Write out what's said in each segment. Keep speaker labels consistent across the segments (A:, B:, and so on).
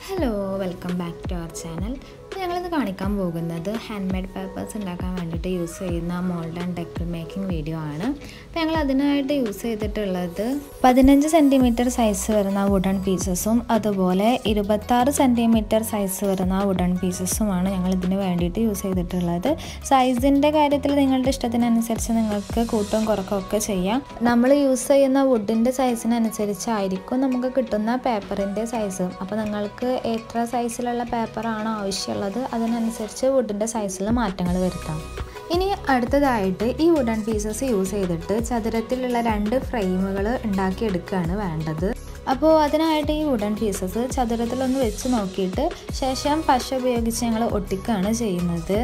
A: hello welcome back to our channel അപ്പോൾ ഞങ്ങളിന്ന് കാണിക്കാൻ പോകുന്നത് ഹാൻഡ് മെയ്ഡ് പേപ്പേഴ്സ് ഉണ്ടാക്കാൻ വേണ്ടിയിട്ട് യൂസ് ചെയ്യുന്ന mould and deckle making video ആണ് അപ്പോൾ ഞങ്ങൾ അതിനായിട്ട് യൂസ് ചെയ്തിട്ടുള്ളത് പതിനഞ്ച് സെൻറ്റിമീറ്റർ സൈസ് വരുന്ന വുഡൺ പീസസും അതുപോലെ ഇരുപത്താറ് സെൻറ്റിമീറ്റർ സൈസ് വരുന്ന വുഡൺ പീസസുമാണ് ഞങ്ങൾ ഇതിന് വേണ്ടിയിട്ട് യൂസ് ചെയ്തിട്ടുള്ളത് സൈസിൻ്റെ കാര്യത്തിൽ നിങ്ങളുടെ ഇഷ്ടത്തിനനുസരിച്ച് നിങ്ങൾക്ക് കൂട്ടവും കുറക്കുകയൊക്കെ ചെയ്യാം നമ്മൾ യൂസ് ചെയ്യുന്ന വുഡിൻ്റെ സൈസിനനുസരിച്ചായിരിക്കും നമുക്ക് കിട്ടുന്ന പേപ്പറിൻ്റെ സൈസ് അപ്പോൾ നിങ്ങൾക്ക് എത്ര സൈസിലുള്ള പേപ്പറാണോ ആവശ്യമുള്ളത് അതിനനുസരിച്ച് വുഡിൻ്റെ സൈസിൽ മാറ്റങ്ങൾ വരുത്താം ഇനി അടുത്തതായിട്ട് ഈ വുഡൻ പീസസ് യൂസ് ചെയ്തിട്ട് ചതുരത്തിലുള്ള രണ്ട് ഫ്രെയിമുകൾ ഉണ്ടാക്കിയെടുക്കുകയാണ് വേണ്ടത് അപ്പോൾ അതിനായിട്ട് ഈ വുഡൻ പീസസ് ചതുരത്തിലൊന്ന് വെച്ച് നോക്കിയിട്ട് ശേഷം പശ ഉപയോഗിച്ച് ഞങ്ങൾ ഒട്ടിക്കുകയാണ് ചെയ്യുന്നത്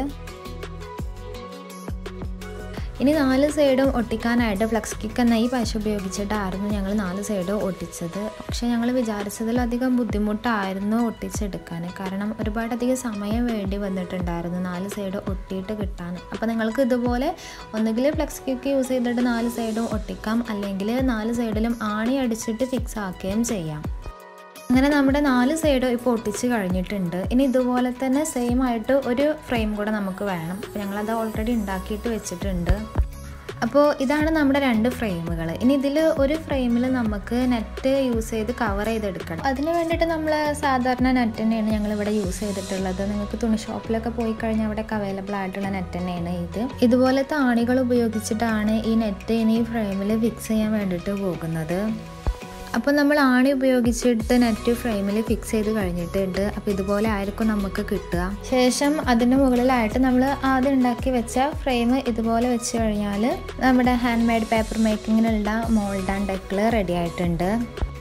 A: ഇനി നാല് സൈഡും ഒട്ടിക്കാനായിട്ട് ഫ്ലക്സ് കിക്ക് എന്ന ഈ പശ ഉപയോഗിച്ചിട്ടായിരുന്നു ഞങ്ങൾ നാല് സൈഡും ഒട്ടിച്ചത് പക്ഷേ ഞങ്ങൾ വിചാരിച്ചതിലധികം ബുദ്ധിമുട്ടായിരുന്നു ഒട്ടിച്ചെടുക്കാൻ കാരണം ഒരുപാടധികം സമയം വേണ്ടി വന്നിട്ടുണ്ടായിരുന്നു നാല് സൈഡ് ഒട്ടിയിട്ട് കിട്ടാൻ അപ്പോൾ നിങ്ങൾക്ക് ഇതുപോലെ ഒന്നുകിൽ ഫ്ലക്സ് കിക്ക് യൂസ് ചെയ്തിട്ട് നാല് സൈഡും ഒട്ടിക്കാം അല്ലെങ്കിൽ നാല് സൈഡിലും ആണി അടിച്ചിട്ട് ഫിക്സ് ആക്കുകയും ചെയ്യാം അങ്ങനെ നമ്മുടെ നാല് സൈഡും ഇപ്പോൾ ഒട്ടിച്ച് കഴിഞ്ഞിട്ടുണ്ട് ഇനി ഇതുപോലെ തന്നെ സെയിം ആയിട്ട് ഒരു ഫ്രെയിം കൂടെ നമുക്ക് വേണം അപ്പോൾ ഞങ്ങളത് ഓൾറെഡി ഉണ്ടാക്കിയിട്ട് വെച്ചിട്ടുണ്ട് അപ്പോൾ ഇതാണ് നമ്മുടെ രണ്ട് ഫ്രെയിമുകൾ ഇനി ഇതിൽ ഒരു ഫ്രെയിമിൽ നമുക്ക് നെറ്റ് യൂസ് ചെയ്ത് കവർ ചെയ്തെടുക്കണം അതിന് വേണ്ടിയിട്ട് നമ്മൾ സാധാരണ നെറ്റ് തന്നെയാണ് ഞങ്ങളിവിടെ യൂസ് ചെയ്തിട്ടുള്ളത് നിങ്ങൾക്ക് തുണി ഷോപ്പിലൊക്കെ പോയി കഴിഞ്ഞാൽ അവിടെ അവൈലബിൾ ആയിട്ടുള്ള നെറ്റ് തന്നെയാണ് ഇത് ഇതുപോലത്തെ ആണികൾ ഉപയോഗിച്ചിട്ടാണ് ഈ നെറ്റ് ഇനി ഈ ഫ്രെയിമിൽ ഫിക്സ് ചെയ്യാൻ വേണ്ടിയിട്ട് പോകുന്നത് അപ്പോൾ നമ്മൾ ആണി ഉപയോഗിച്ചിട്ട് നെറ്റ് ഫ്രെയിമിൽ ഫിക്സ് ചെയ്ത് കഴിഞ്ഞിട്ടുണ്ട് അപ്പോൾ ഇതുപോലെ ആയിരിക്കും നമുക്ക് കിട്ടുക ശേഷം അതിൻ്റെ മുകളിലായിട്ട് നമ്മൾ ആദ്യം ഉണ്ടാക്കി വെച്ച ഫ്രെയിം ഇതുപോലെ വെച്ച് കഴിഞ്ഞാൽ നമ്മുടെ ഹാൻഡ് മെയ്ഡ് പേപ്പർ മേക്കിങ്ങിനുള്ള മോൾഡ് ആൻഡ് ഡെക്കിൾ റെഡി ആയിട്ടുണ്ട്